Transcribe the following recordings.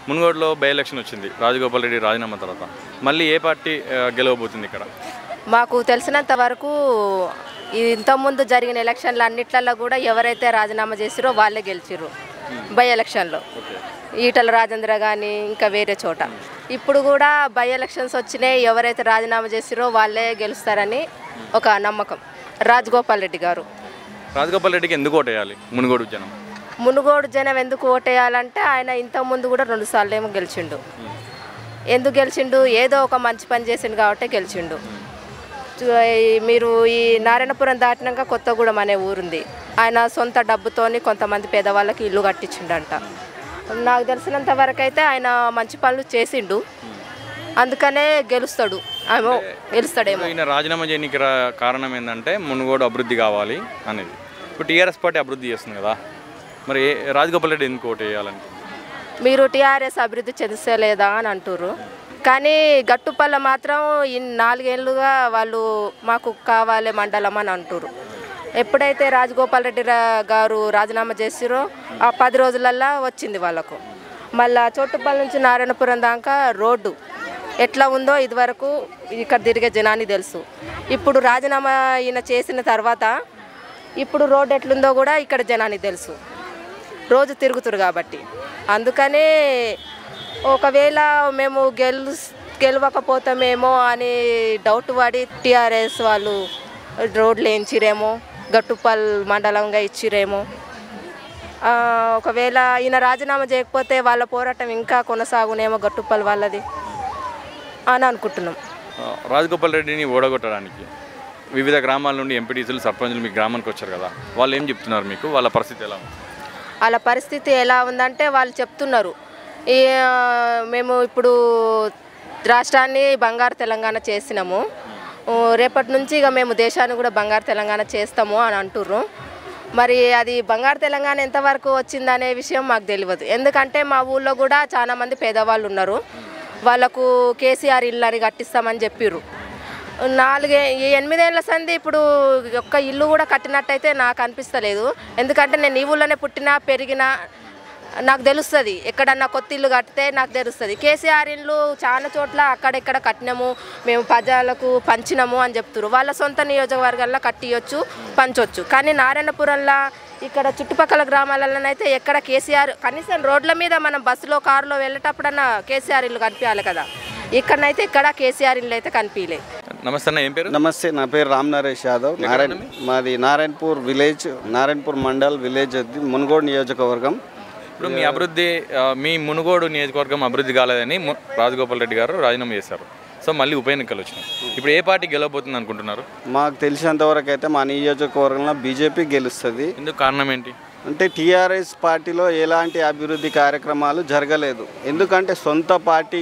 మునుగోడులో by election వచ్చింది రాజగోపాల్ రెడ్డి రాజీనామా తర్వాత మళ్ళీ ఏ పార్టీ ఆ, గెలవబోతుంది ఇక్కడ మాకు తెలిసినంత వరకు ఈ ఇంతకుముందు జరిగిన ఎలక్షన్లు అన్నిట్లలో కూడా ఎవరైతే రాజీనామా చేసిరో వాళ్ళే గెలిచిర్రు బై ఎలక్షన్లో ఈటల రాజేంద్ర కానీ ఇంకా వేరే చోట ఇప్పుడు కూడా బై ఎలక్షన్స్ వచ్చినాయి ఎవరైతే రాజీనామా చేసిరో వాళ్ళే గెలుస్తారని ఒక నమ్మకం రాజగోపాల్ రెడ్డి గారు రాజగోపాల్ రెడ్డికి ఎందుకు ఓటేయాలి మునుగోడు జనం మునుగోడు జనం ఎందుకు ఓటేయాలంటే ఆయన ఇంతకుముందు కూడా రెండు సార్లు ఏమో గెలిచిండు ఎందుకు గెలిచిండు ఏదో ఒక మంచి పని చేసిండు కాబట్టి గెలిచిండు చు- ఈ- మీరు ఈ నారాయణపురం దాటినాక కొత్తగూడెం అనే ఊరుంది ఆయన సొంత డబ్బుతోని కొంతమంది పేదవాళ్ళకి ఇల్లు కట్టించిండంట నాకు తెలిసినంత వరకు అయితే ఆయన మంచి పనులు చేసిండు అందుకనే గెలుస్తాడు ఏమో గెలుస్తాడేమో ఈయన రాజీనామా చేయడానికి రా- కారణం ఏంటంటే మునుగోడు అభివృద్ధి కావాలి అనేది ఇప్పుడు టీఆర్ఎస్ పార్టీ అభివృద్ధి చేస్తుంది కదా మరి ఏ- రాజగోపాల్ రెడ్డి ఎందుకు ఓటు వేయాలని మీరు టీఆర్ఎస్ అభివృద్ధి చెందిస్తలేదా అని అంటుర్రు కానీ గట్టుపల్ల మాత్రం ఈ నాలుగేళ్లుగా వాళ్ళు మాకు కావాలి మండలం అని అంటుర్రు ఎప్పుడైతే రాజగోపాల్ రెడ్డి రా- గారు రాజీనామా చేసిరో ఆ పది రోజులల్లా వచ్చింది వాళ్ళకు మళ్ళా చోటుపల్లి నుంచి నారాయణపురం దాకా రోడ్డు ఎట్లా ఉందో ఇదివరకు ఇక్కడ తిరిగే జనాన్ని తెలుసు ఇప్పుడు రాజీనామా ఈయన చేసిన తర్వాత ఇప్పుడు రోడ్డు ఎట్లుందో కూడా ఇక్కడ జనానికి తెలుసు రోజు తిరుగుతురు కాబట్టి అందుకనే ఒకవేళ మేము గెలు గెలవకపోతామేమో అని డౌట్ పడి టీఆర్ఎస్ వాళ్ళు రోడ్లు వేయించిరేమో గట్టుపల్ మండలంగా ఇచ్చిరేమో ఆ, ఒకవేళ ఈయన రాజీనామా చేయకపోతే వాళ్ళ పోరాటం ఇంకా కొనసాగునేమో గట్టుపల్ వాళ్ళది అని అనుకుంటున్నాం ఆ, రాజగోపాల్ రెడ్డిని ఓడగొట్టడానికి వివిధ గ్రామాల నుండి ఎంపీటీసీలు సర్పంచులు మీ గ్రామానికి వచ్చారు కదా వాళ్ళు ఏం చెప్తున్నారు మీకు వాళ్ళ పరిస్థితి ఎలా ఉంది వాళ్ళ పరిస్థితి ఎలా ఉందంటే వాళ్ళు చెప్తున్నారు ఈ ఆ, మేము ఇప్పుడు రాష్ట్రాన్ని బంగారు తెలంగాణ చేసినాము ఊ, రేపటి నుంచి ఇక మేము దేశాన్ని కూడా బంగారు తెలంగాణ చేస్తాము అని అంటుర్రు మరి అది బంగారు తెలంగాణ ఎంతవరకు వచ్చిందనే విషయం మాకు తెలియదు ఎందుకంటే మా ఊళ్ళో కూడా చాలా మంది పేదవాళ్ళు ఉన్నారు వాళ్ళకు కేసీఆర్ ఇల్లు అని కట్టిస్తామని చెప్పిర్రు నాలుగే ఈ ఎనిమిదేళ్ల సంది ఇప్పుడు ఒక్క ఇల్లు కూడా కట్టినట్టయితే నాకు అనిపిస్తలేదు ఎందుకంటే నేను ఈ ఊళ్ళోనే పుట్టినా పెరిగినా నాకు తెలుస్తుంది ఎక్కడన్నా కొత్త ఇల్లు కడితే నాకు తెలుస్తుంది కేసీఆర్ ఇల్లు చాలా చోట్ల అక్కడెక్కడ కట్టినాము మేము ప్రజలకు పంచినాము అని చెప్తున్నారు వాళ్ళ సొంత నియోజకవర్గాల్లో కట్టియొచ్చు పంచొచ్చు కానీ నారాయణపురంలో ఇక్కడ చుట్టుపక్కల గ్రామాలలోనైతే ఎక్కడ కేసీఆర్ కనీసం రోడ్ల మీద మనం బస్సులో కారులో వెళ్ళేటప్పుడన్నా కేసీఆర్ ఇల్లు కనిపించాలి కదా ఇక్కడనైతే ఇక్కడ కేసీఆర్ ఇల్లు అయితే కనిపించలే నమస్తే అన్న ఏం పేరు నమస్తే నా పేరు రామ్ నరేష్ యాదవ్ నారాయణ మాది నారాయణపూర్ విలేజ్ నారాయణపూర్ మండల్ విలేజ్ అది మునుగోడు నియోజకవర్గం ఇప్పుడు మీ అభివృద్ధి ఆ, మీ మునుగోడు నియోజకవర్గం అభివృద్ధి కాలేదని ము- రాజగోపాల్ రెడ్డి గారు రాజీనామా చేశారు సో మళ్ళీ ఉప ఎన్నికలు వచ్చినాయి ఇప్పుడు ఏ పార్టీ గెలవబోతుంది అనుకుంటున్నారు మాకు తెలిసినంత వరకు అయితే మా నియోజకవర్గంలో బీజేపీ గెలుస్తుంది ఎందుకు కారణం ఏంటి అంటే టీఆర్ఎస్ పార్టీలో ఎలాంటి అభివృద్ధి కార్యక్రమాలు జరగలేదు ఎందుకంటే సొంత పార్టీ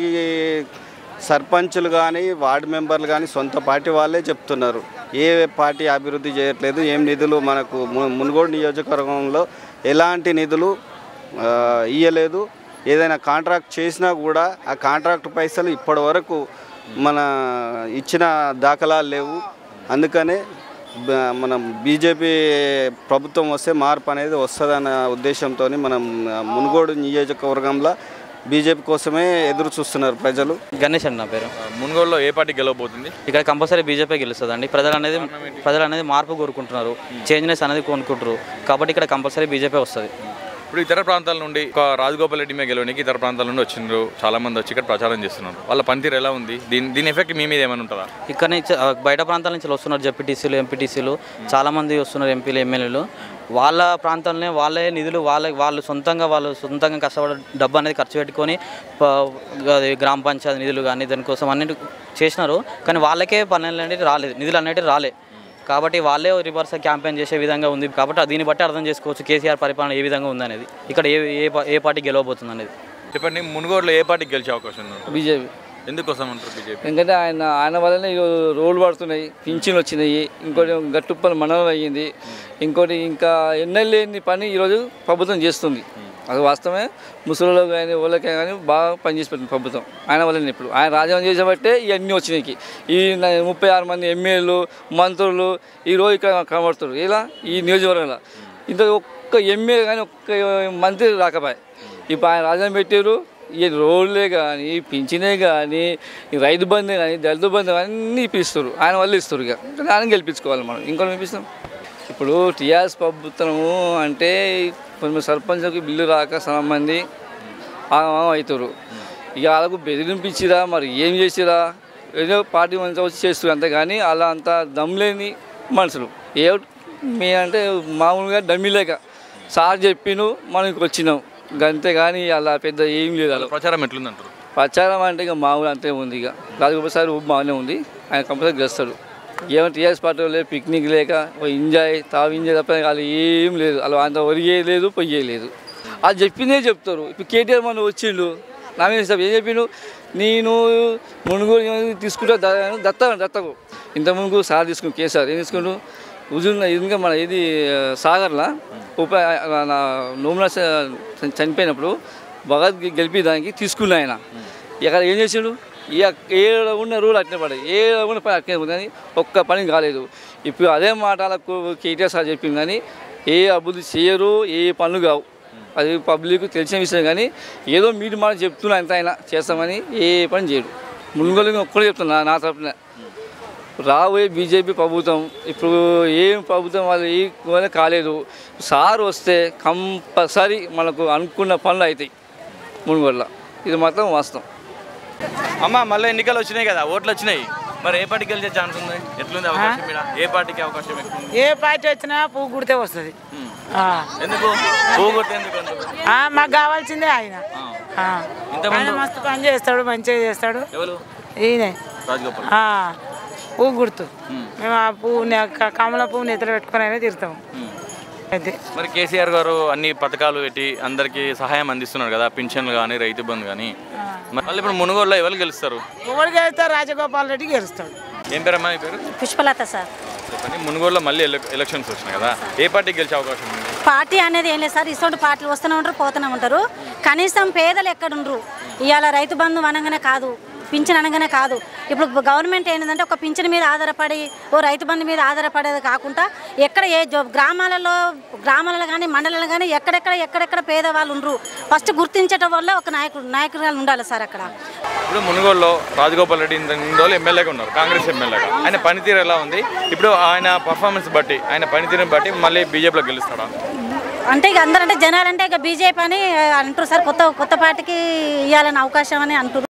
సర్పంచులు కానీ వార్డు మెంబర్లు కానీ సొంత పార్టీ వాళ్ళే చెప్తున్నారు ఏ పార్టీ అభివృద్ధి చేయట్లేదు ఏం నిధులు మనకు ము- మునుగోడు నియోజకవర్గంలో ఎలాంటి నిధులు ఆ, ఇయ్యలేదు ఏదైనా కాంట్రాక్ట్ చేసినా కూడా ఆ కాంట్రాక్ట్ పైసలు ఇప్పటి వరకు మన ఇచ్చిన దాఖలాలు లేవు అందుకనే బ- మనం బీజేపీ ప్రభుత్వం వస్తే మార్పు అనేది వస్తుందన్న ఉద్దేశంతో మనం ఆ, మునుగోడు నియోజకవర్గంలో బీజేపీ కోసమే ఎదురు చూస్తున్నారు ప్రజలు గణేష్ అండి నా పేరు ఆ, మునుగోడులో ఏ పార్టీ గెలవబోతుంది ఇక్కడ కంపల్సరీ బీజేపీ గెలుస్తుందండి ప్రజలు అనేది ప్రజలు అనేది మార్పు కోరుకుంటున్నారు చేంజ్నెస్ అనేది కోరుకుంటారు కాబట్టి ఇక్కడ కంపల్సరీ బీజేపీ వస్తుంది ఇప్పుడు ఇతర ప్రాంతాల నుండి ఒక రాజగోపాల్ రెడ్డి మీద గెలవడానికి ఇతర ప్రాంతాల నుండి వచ్చిండ్రు చాలా మంది వచ్చి ఇక్కడ ప్రచారం చేస్తున్నారు వాళ్ళ పనితీరు ఎలా ఉంది దీని దీని ఎఫెక్ట్ మీ మీద ఏమైనా ఉంటుందా ఇక్కడ నుంచి ఆ, బయట ప్రాంతాల నుంచి వస్తున్నారు జెడ్పీటీసీలు ఎంపీటీసీలు చాలామంది వస్తున్నారు ఎంపీలు ఎమ్మెల్యేలు వాళ్ళ ప్రాంతాలనే వాళ్ళే నిధులు వాళ్ళ వాళ్ళు సొంతంగా వాళ్ళు సొంతంగా కష్టపడి డబ్బు అనేది ఖర్చు పెట్టుకొని ప- అది గ్రామ పంచాయతీ నిధులు కానీ దానికోసం అన్నిటి చేసినారు కానీ వాళ్ళకే పనులు అనేవి రాలేదు నిధులు అనేవి రాలే కాబట్టి వాళ్ళే రివర్స్ క్యాంపెయిన్ చేసే విధంగా ఉంది కాబట్టి దీన్ని బట్టి అర్థం చేసుకోవచ్చు కేసీఆర్ పరిపాలన ఏ విధంగా ఉందనేది ఇక్కడ ఏ ఏ పా- ఏ పార్టీ గెలవబోతుంది అనేది చెప్పండి మునుగోడులో ఏ పార్టీకి గెలిచే అవకాశం ఉంది బీజేపీ ఎందుకోసం అంటారు బీజేపీ ఎందుకంటే ఆయన ఆయన వల్లనే ఈరోజు రోడ్లు పడుతున్నాయి పింఛన్లు వచ్చినాయి ఇంకోటి గట్టుప్పల మండలం అయ్యింది ఇంకోటి ఇంకా ఎన్నెల్లేని పని ఈరోజు ప్రభుత్వం చేస్తుంది అది వాస్తవమే ముసలిలో కానీ వాళ్ళకి కానీ బాగా పనిచేసి పెట్టింది ప్రభుత్వం ఆయన వల్లనే ఇప్పుడు ఆయన రాజ్యాంగం చేసేబట్టే ఇవన్నీ వచ్చినాయి ఈ న- ముప్పై ఆరు మంది ఎమ్మెల్యేలు మంత్రులు ఈరోజు ఇక్కడ కనబడుతున్నారు ఇలా ఈ నియోజకవర్గంలో ఇంత ఒక్క ఎమ్మెల్యే కానీ ఒక్క మంత్రి రాకపోయి ఇప్పుడు ఆయన రాజ్యాంగం పెట్టారు ఈ రోడ్లే కానీ పింఛనే కానీ ఈ రైతు బంధు కానీ దళిత బంధు అన్నీ ఇప్పిస్తారు ఆయన వల్ల ఇస్తారు ఇక ఆయన గెలిపించుకోవాలి మనం ఇంకొని ఇప్పిస్తాం ఇప్పుడు టీఆర్ఎస్ ప్రభుత్వము అంటే కొంచెం సర్పంచ్కి బిల్లు రాక చాలా మంది ఆగమాగం అవుతారు ఇక వాళ్ళకు బెదిరింపించిరా మరి ఏం చేసిరా ఏదో పార్టీ మంచి వచ్చి చేస్తారు అంతే కానీ అలా అంత దమ్ లేని మనుషులు ఏ మీ అంటే మామూలుగా డమ్మి లేక సార్ చెప్పిను మనకి వచ్చినాం అంతే కానీ అలా పెద్ద ఏం లేదు అలా ప్రచారం ఎట్లుందంటారు ప్రచారం అంటే ఇక మామూలు అంతే ఉంది ఇక రాజగోపాల్ సార్ బాగానే ఉంది ఆయన కంపల్సరీ గెలుస్తాడు ఏమో టీఆర్ఎస్ పార్టీ వాళ్ళు పిక్నిక్ లేక ఓ ఎంజాయ్ తావు ఎంజాయ్ తప్ప వాళ్ళు ఏం లేదు వాళ్ళు అంత ఒరిగే లేదు పొయ్యే లేదు అది చెప్పిందే చెప్తారు ఇప్పుడు కేటీఆర్ మన వచ్చిండు నా మీద సార్ ఏం చెప్పిండు నేను మునుగోలు తీసుకుంటా ద- దత్త దత్తకు ఇంత మునుగు సార్ తీసుకుని కేసీఆర్ ఏం తీసుకుంటూ హుజూర్ ఇంకా మన ఇది ఆ, సాగర్లా ఉప నా నోముల చనిపోయినప్పుడు భగత్ గెలిపేదానికి తీసుకున్నా ఆయన ఇక్కడ ఏం చేసాడు ఈ ఏడ ఉన్న రూల్ అట్నే పడే ఏడ ఉన్న పని అట్నే ఉంది కానీ ఒక్క పని కాలేదు ఇప్పుడు అదే మాటలకు కేటీఆర్ సార్ చెప్పింది కానీ ఏ అభివృద్ధి చేయరు ఏ పనులు కావు అది పబ్లిక్ తెలిసిన విషయం కానీ ఏదో మీరు మాట చెప్తున్నా ఎంత అయినా చేస్తామని ఏ పని చేయడు మునుగోలు ఒక్కడే చెప్తున్నా నా తరపున రాబోయే బీజేపీ ప్రభుత్వం ఇప్పుడు ఏం ప్రభుత్వం వాళ్ళు ఏ కూడా కాలేదు సార్ వస్తే కంపల్సరీ మనకు అనుకున్న పనులు అవుతాయి మునుగోడులో ఇది మాత్రం వాస్తవం అమ్మ మళ్ళీ ఎన్నికలు వచ్చినాయి కదా ఓట్లు వచ్చినాయి మరి ఏ పార్టీకి గెలిచే ఛాన్స్ ఉంది ఎట్లుంది అవకాశం మీద ఏ పార్టీకి అవకాశం ఎక్కువ ఉంది ఏ పార్టీ వచ్చినా పువ్వు కుడితే వస్తుంది ఎందుకు పోగొట్టే ఎందుకు అంటారు? మాకు కావాల్సిందే ఆయన ఆ. ఇంతకుముందు- ఆయన మస్తు పని చేస్తాడు మంచిగా చేస్తాడు ఎవరు ఈయనే రాజగోపాల్ ఆ. పువ్వు గుర్తు మేము ఆ పువ్వు నే- క- కమల పువ్వు నెత్తలు పెట్టుకొని అయినా తిరుగుతాము అయితే మరి కేసీఆర్ గారు అన్ని పథకాలు పెట్టి అందరికి సహాయం అందిస్తున్నారు కదా పింఛన్లు కానీ రైతు బంధు కానీ మరి మళ్ళీ ఇప్పుడు మునుగోడులో ఎవరు గెలుస్తారు ఎవరు గెలుస్తాడు రాజగోపాల్ రెడ్డి గెలుస్తాడు ఏం పేరమ్మా మీ పేరు పుష్పలత సార్ చెప్పండి మునుగోడులో మళ్ళీ ఎల- ఎలక్షన్స్ వచ్చినాయి కదా ఏ పార్టీకి గెలిచే అవకాశం ఉంది పార్టీ అనేది ఏం లేదు సార్ ఇటువంటి పార్టీలు వస్తూనే ఉంటారు పోతూనే ఉంటారు కనీసం పేదలు ఎక్కడుండ్రు ఇవాళ రైతు బంధు అనగానే కాదు పింఛన్ అనగానే కాదు ఇప్పుడు గవర్నమెంట్ ఏంటంటే ఒక పింఛన్ మీద ఆధారపడి ఓ రైతు బంధు మీద ఆధారపడేది కాకుండా ఎక్కడ ఏ జో గ్రామాలలో గ్రామాలలో కానీ మండలాలు కానీ ఎక్కడెక్కడ ఎక్కడెక్కడ పేదవాళ్ళు ఉండరు ఫస్ట్ గుర్తించడం వల్ల ఒక నాయకుడు నాయకురాలు ఉండాలి సార్ అక్కడ ఇప్పుడు మునుగోడులో రాజగోపాల్ రెడ్డి ఇంత ఇన్ని రోజులు ఎమ్మెల్యేగా ఉన్నారు కాంగ్రెస్ ఎమ్మెల్యేగా ఆయన పనితీరు ఎలా ఉంది ఇప్పుడు ఆయన పర్ఫార్మెన్స్ బట్టి ఆయన పనితీరుని బట్టి మళ్ళీ బీజేపీలో గెలుస్తాడా అంటే ఇక అందరంటే జనాలంటే ఇక బీజేపీ అని అంటారు సార్ కొత్త కొత్త పార్టీకి ఇవ్వాలని అవకాశం అని అంటారు